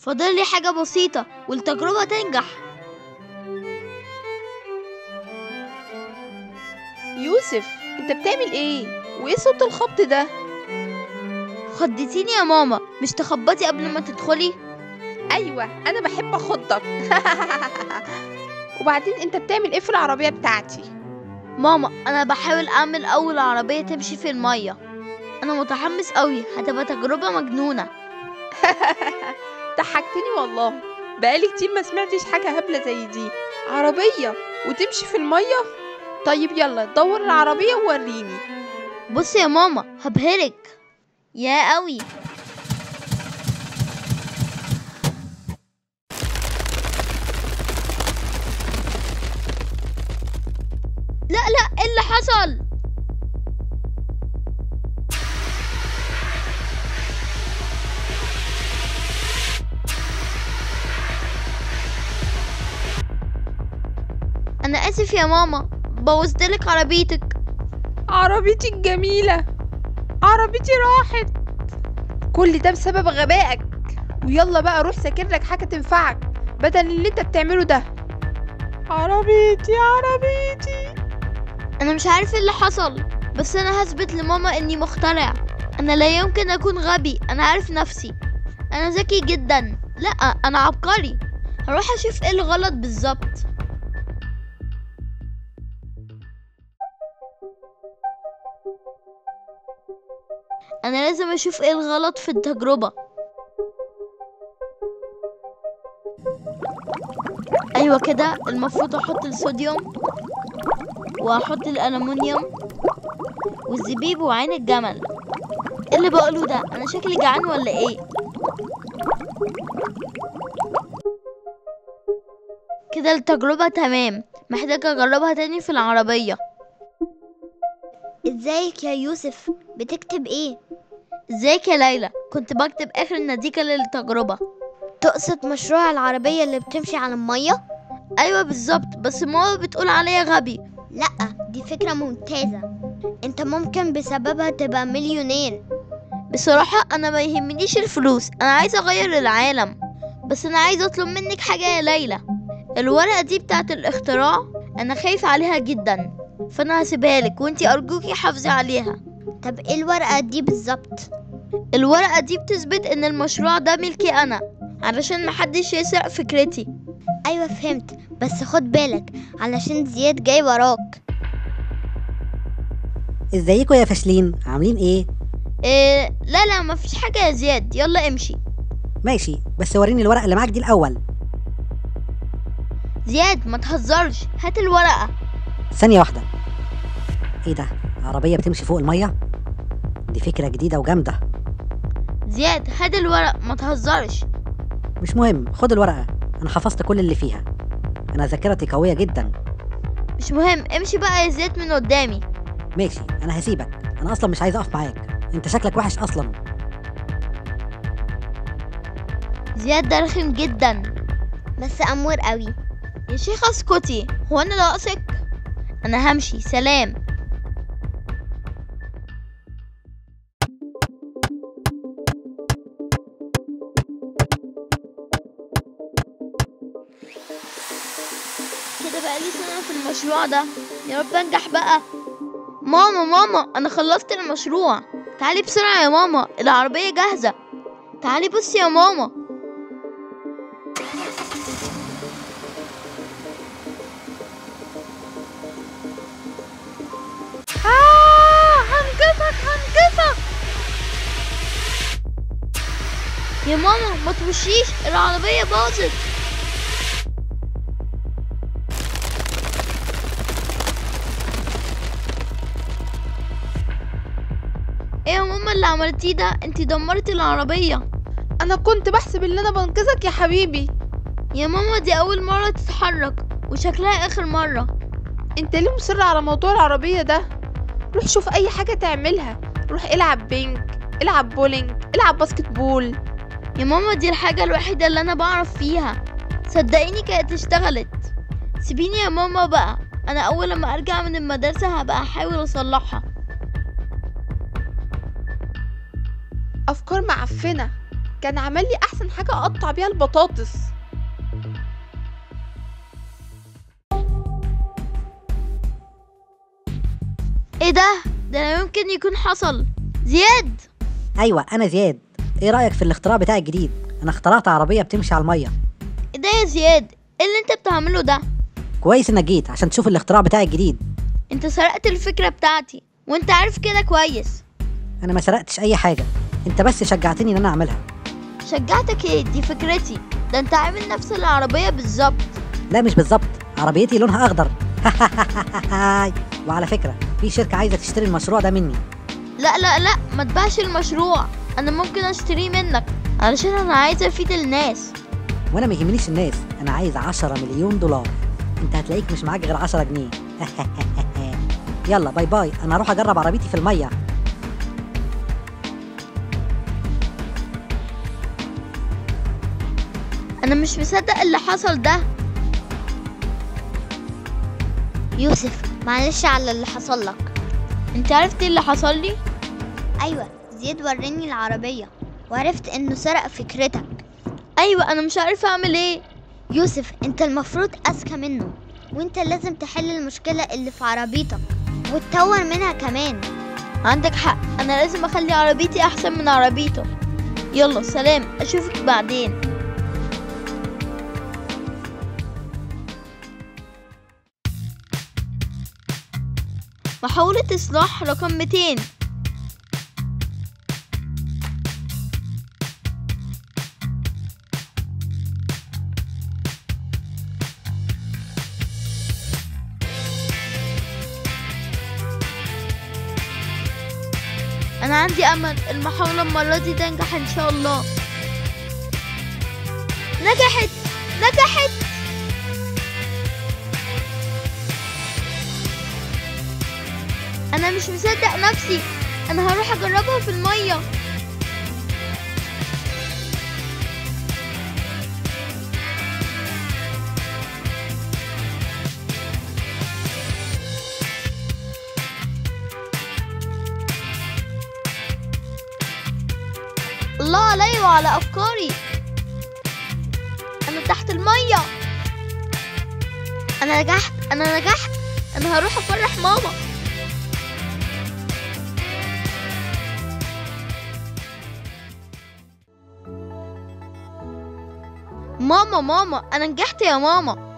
فاضل لي حاجة بسيطة والتجربة تنجح يوسف انت بتعمل ايه وايه صوت الخبط ده خضتيني يا ماما مش تخبطي قبل ما تدخلي ايوه انا بحب اخضك وبعدين انت بتعمل ايه في العربيه بتاعتي ماما انا بحاول اعمل اول عربية تمشي في المية انا متحمس قوي هتبقى تجربة مجنونة ضحكتني والله بقالي كتير ما سمعتش حاجه هبله زي دي عربيه وتمشي في الميه طيب يلا دور العربيه ووريني بصي يا ماما هبهرك يا قوي لا لا ايه اللي حصل انا اسف يا ماما بوظتلك عربيتك عربيتي الجميله عربيتي راحت كل ده بسبب غبائك ويلا بقى روح ساكن لك حاجه تنفعك بدل اللي انت بتعمله ده عربيتي عربيتي انا مش عارف ايه اللي حصل بس انا هثبت لماما اني مخترع انا لا يمكن اكون غبي انا عارف نفسي انا ذكي جدا لا انا عبقري هروح اشوف ايه الغلط بالظبط انا لازم اشوف ايه الغلط في التجربة ايوه كده المفروض احط الصوديوم واحط الالومنيوم والزبيب وعين الجمل ايه اللي بقوله ده انا شكلي جعان ولا ايه كده التجربة تمام محتاجة اجربها تاني في العربية ازيك يا يوسف بتكتب ايه ازيك يا ليلى كنت بكتب اخر النتيجة للتجربة تقصد مشروع العربية اللي بتمشي على المية ايوه بالظبط بس ماما بتقول عليا غبي لا دي فكرة ممتازة انت ممكن بسببها تبقى مليونير بصراحة انا ما يهمنيش الفلوس انا عايزة اغير العالم بس انا عايزة اطلب منك حاجة يا ليلى الورقة دي بتاعت الاختراع انا خايف عليها جدا فانا هسيبها لك وانتي ارجوكي حافظي عليها طب ايه الورقة دي بالظبط الورقة دي بتثبت ان المشروع ده ملكي انا علشان محدش يسرق فكرتي ايوه فهمت بس خد بالك علشان زياد جاي وراك ازيكم يا فاشلين عاملين ايه إيه لا لا مفيش حاجة يا زياد يلا امشي ماشي بس وريني الورقه اللي معاك دي الاول زياد ما تهزرش هات الورقة ثانيه واحده ايه ده عربيه بتمشي فوق الميه دي فكره جديده وجامده زياد هات الورق ما تهزرش مش مهم خد الورقه انا حفظت كل اللي فيها انا ذاكرتي قويه جدا مش مهم امشي بقى يا زياد من قدامي ماشي انا هسيبك انا اصلا مش عايز اقف معاك انت شكلك وحش اصلا زياد ده رخم جدا بس امور قوي يا شيخة اسكتي هو انا ناقصك انا همشي سلام كده بقالي سنة في المشروع ده يا رب انجح بقى ماما ماما انا خلصت المشروع تعالي بسرعة يا ماما العربية جاهزة تعالي بصي يا ماما آه هنقذك هنقذك يا ماما ما تمشيش العربية باظت ايه يا ماما اللي عملتيه ده انتي دمرتي العربية انا كنت بحسب ان انا بنقذك يا حبيبي يا ماما دي اول مرة تتحرك وشكلها اخر مرة انت ليه مصر على موضوع العربيه ده روح شوف اي حاجه تعملها روح العب بينج العب بولينج العب باسكت بول يا ماما دي الحاجة الوحيدة اللي انا بعرف فيها صدقيني كانت اشتغلت سيبيني يا ماما بقى انا اول لما ارجع من المدرسة هبقى احاول اصلحها افكار معفنه كان عمل لي احسن حاجه اقطع بيها البطاطس ايه ده ده لا يمكن يكون حصل زياد ايوه انا زياد ايه رايك في الاختراع بتاعي الجديد انا اخترعت عربيه بتمشي على الميه ايه ده يا زياد ايه اللي انت بتعمله ده كويس انك جيت عشان تشوف الاختراع بتاعي الجديد انت سرقت الفكرة بتاعتي وانت عارف كده كويس انا ما سرقتش اي حاجه انت بس شجعتني ان انا اعملها شجعتك ايه دي فكرتي ده انت عامل نفس العربية بالظبط لا مش بالظبط عربيتي لونها اخضر وعلى فكره في شركه عايزه تشتري المشروع ده مني لا لا لا ما تباعش المشروع انا ممكن اشتريه منك علشان انا عايزة افيد الناس وانا ما يهمنيش الناس انا عايز 10 مليون دولار انت هتلاقيك مش معاك غير 10 جنيه يلا باي باي انا هروح اجرب عربيتي في الميه انا مش مصدق اللي حصل ده يوسف معلش على اللي حصل لك انت عرفت ايه اللي حصل لي ايوه زياد وراني العربيه وعرفت انه سرق فكرتك ايوه انا مش عارفة اعمل ايه يوسف انت المفروض اذكى منه وانت لازم تحل المشكله اللي في عربيتك وتطور منها كمان عندك حق انا لازم اخلي عربيتي احسن من عربيته يلا سلام اشوفك بعدين محاولة إصلاح رقم 200 أنا عندي أمل المحاولة المرة دي تنجح إن شاء الله نجحت نجحت أنا مش مصدق نفسي أنا هروح أجربها في المية الله علي وعلى أفكاري أنا تحت المية أنا نجحت أنا نجحت أنا هروح أفرح ماما ماما ماما أنا نجحت يا ماما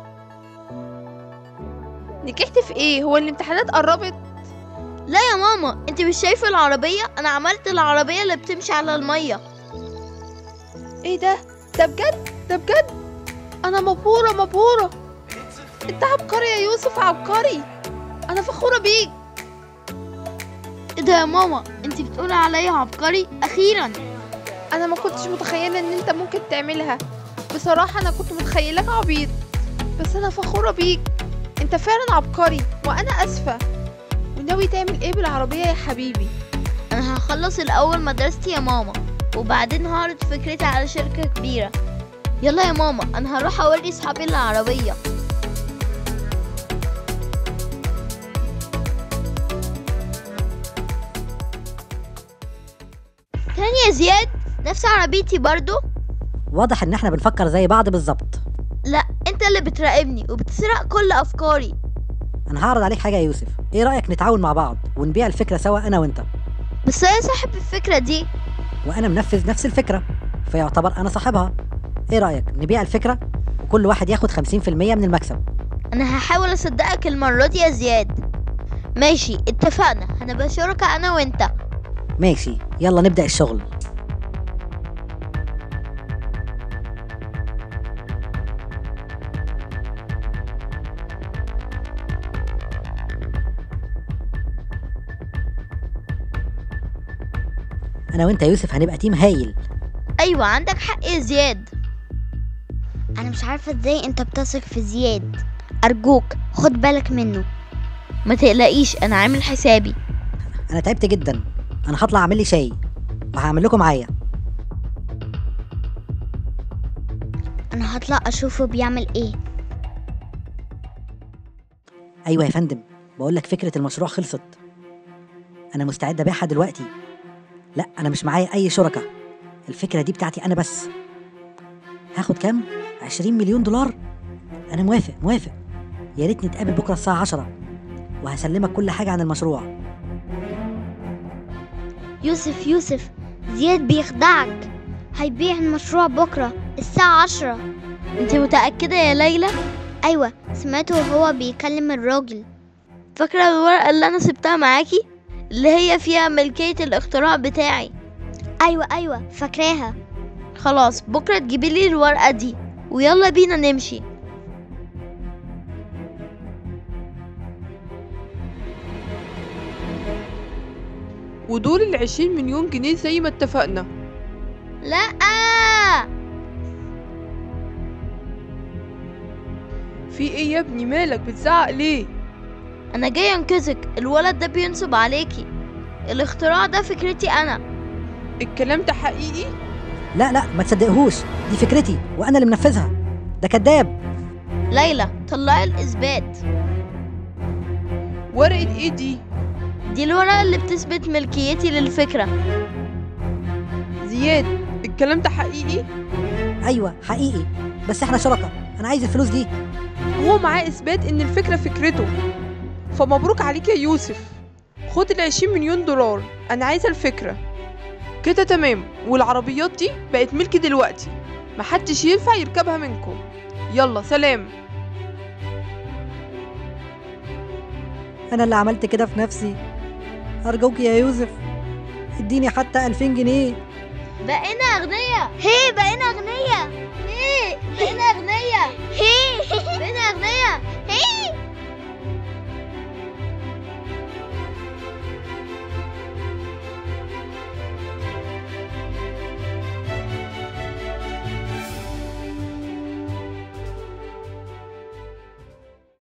نجحت في ايه هو الامتحانات قربت لا يا ماما انت مش شايفة العربية أنا عملت العربية اللي بتمشي على المية ايه ده ده بجد ده بجد انا مبهوره مبهوره انت عبقري يا يوسف عبقري انا فخوره بيك ايه ده يا ماما انت بتقولي عليا عبقري أخيرا انا ما كنتش متخيله ان انت ممكن تعملها بصراحه انا كنت متخيلك عبيط بس انا فخوره بيك انت فعلا عبقري وانا اسفه وناوي تعمل ايه بالعربيه يا حبيبي أنا هخلص الأول مدرستي يا ماما وبعدين هعرض فكرتي على شركة كبيرة يلا يا ماما أنا هروح أوري صحابي العربية تاني يا زياد نفس عربيتي برضو واضح ان احنا بنفكر زي بعض بالظبط لا انت اللي بتراقبني وبتسرق كل افكاري انا هعرض عليك حاجه يا يوسف ايه رايك نتعاون مع بعض ونبيع الفكره سوا انا وانت بس انا صاحب الفكرة دي وانا منفذ نفس الفكره فيعتبر انا صاحبها ايه رايك نبيع الفكره وكل واحد ياخد 50% من المكسب انا هحاول اصدقك المرة دي يا زياد ماشي اتفقنا هنبقى شركاء انا وانت ماشي يلا نبدا الشغل انا وانت يا يوسف هنبقى تيم هايل ايوه عندك حق يا زياد انا مش عارفه ازاي انت بتثق في زياد ارجوك خد بالك منه ما تقلقيش انا عامل حسابي انا تعبت جدا انا هطلع اعمل لي شاي وهعمل لكم معايا انا هطلع اشوفه بيعمل ايه ايوه يا فندم بقول لك فكره المشروع خلصت انا مستعد ابيعها دلوقتي لا انا مش معايا اي شركاء الفكرة دي بتاعتي أنا بس هاخد كام؟ 20 مليون دولار؟ أنا موافق موافق يا ريت نتقابل بكرة الساعة 10 وهسلمك كل حاجة عن المشروع يوسف يوسف زياد بيخدعك هيبيع المشروع بكرة الساعة عشرة انت متأكدة يا ليلى أيوة سمعته وهو بيكلم الراجل فاكرة الورقة اللي انا سبتها معاكي اللي هي فيها ملكية الاختراع بتاعي أيوة أيوة فاكراها خلاص بكرة تجيبي لي الورقة دي ويلا بينا نمشي ودول العشرين مليون جنيه زي ما اتفقنا لا في ايه يا ابني مالك بتزعق ليه انا جاي انقذك الولد ده بينصب عليكي الاختراع ده فكرتي انا الكلام ده حقيقي لا لا ما تصدقهوش دي فكرتي وأنا اللي منفذها ده كذاب ليلى طلعي الاثبات ورقة ايه دي دي الورقة اللي بتثبت ملكيتي للفكرة زياد الكلام ده حقيقي أيوة حقيقي بس إحنا شركاء أنا عايز الفلوس دي هو معاه اثبات ان الفكرة فكرته فمبروك عليك يا يوسف خد العشرين مليون دولار انا عايزة الفكرة كده تمام والعربيات دي بقت ملكي دلوقتي محدش ينفع يركبها منكم يلا سلام أنا اللي عملت كده في نفسي أرجوك يا يوسف اديني حتى 2000 جنيه بقينا اغنياء هي بقينا أغنية ايه بقينا اغنياء هي بقينا اغنياء هي